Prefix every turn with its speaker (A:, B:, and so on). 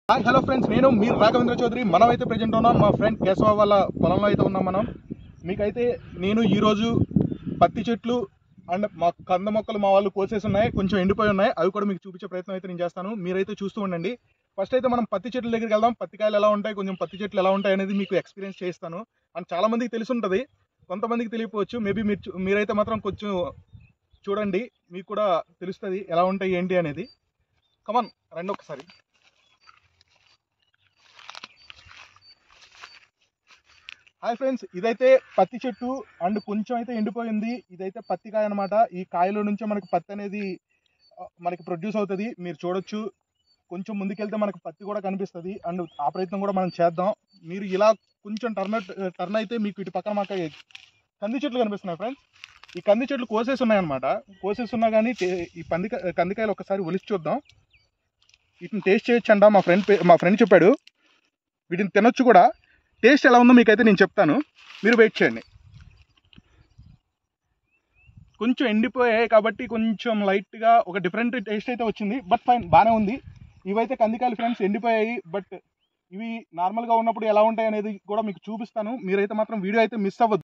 A: hi hello friends నేను మీరు రాఘవేంద్ర చౌదరి మనం అయితే ప్రజెంట్ ఉన్నాం మా ఫ్రెండ్ కేశవ వాళ్ళ పొలంలో అయితే ఉన్నాం మనం మీకైతే నేను ఈరోజు పత్తి చెట్లు అండ్ మా కంద మొక్కలు మా వాళ్ళు కోసేసి ఉన్నాయి కొంచెం ఎండిపోయి ఉన్నాయి అవి కూడా మీకు చూపించే ప్రయత్నం అయితే నేను చేస్తాను మీరైతే చూస్తూ ఉండండి ఫస్ట్ అయితే మనం పత్తి చెట్ల దగ్గరికి వెళ్దాం పత్తి కాయలు ఎలా ఉంటాయి కొంచెం పత్తి చెట్లు ఎలా ఉంటాయి అనేది మీకు ఎక్స్పీరియన్స్ చేస్తాను అండ్ చాలా మందికి తెలిసి ఉంటుంది కొంతమందికి తెలియకపోవచ్చు మేబీ మీరు చూ- మీరైతే మాత్రం కొంచెం చూడండి మీకు కూడా తెలుస్తుంది ఎలా ఉంటాయి ఏంటి అనేది కమన్ రండి ఒకసారి హాయ్ ఫ్రెండ్స్ ఇదైతే పత్తి చెట్టు అండ్ కొంచెం అయితే ఎండిపోయింది ఇదైతే పత్తి కాయ అనమాట ఈ కాయలో నుంచే మనకి పత్తి అనేది ఆ, మనకి ప్రొడ్యూస్ అవుతుంది మీరు చూడొచ్చు కొంచెం ముందుకెళ్తే మనకి పత్తి కూడా కనిపిస్తుంది అండ్ ఆ ప్రయత్నం కూడా మనం చేద్దాం మీరు ఇలా కొంచెం టర్న్ టర్న్ అయితే మీకు ఇటు పక్కన మాకు కంది చెట్లు కనిపిస్తున్నాయి ఫ్రెండ్స్ ఈ కంది చెట్లు కోసేసి ఉన్నాయన్నమాట కోసేసి ఉన్నా కానీ టే- ఈ పంది కందికాయలు ఒకసారి ఒలిచి చూద్దాం వీటిని టేస్ట్ చేయొచ్చంట మా ఫ్రెండ్ మా ఫ్రెండ్ చెప్పాడు వీటిని తినొచ్చు కూడా టేస్ట్ ఎలా ఉందో మీకైతే నేను చెప్తాను మీరు వెయిట్ చేయండి కొంచెం ఎండిపోయాయి కాబట్టి కొంచెం లైట్గా ఒక డిఫరెంట్ టేస్ట్ అయితే వచ్చింది బట్ ఫైన్ బాగానే ఉంది ఇవైతే కందికాయలు ఫ్రెండ్స్ ఎండిపోయాయి బట్ ఇవి నార్మల్గా ఉన్నప్పుడు ఎలా ఉంటాయి అనేది కూడా మీకు చూపిస్తాను మీరైతే మాత్రం వీడియో అయితే మిస్ అవ్వద్దు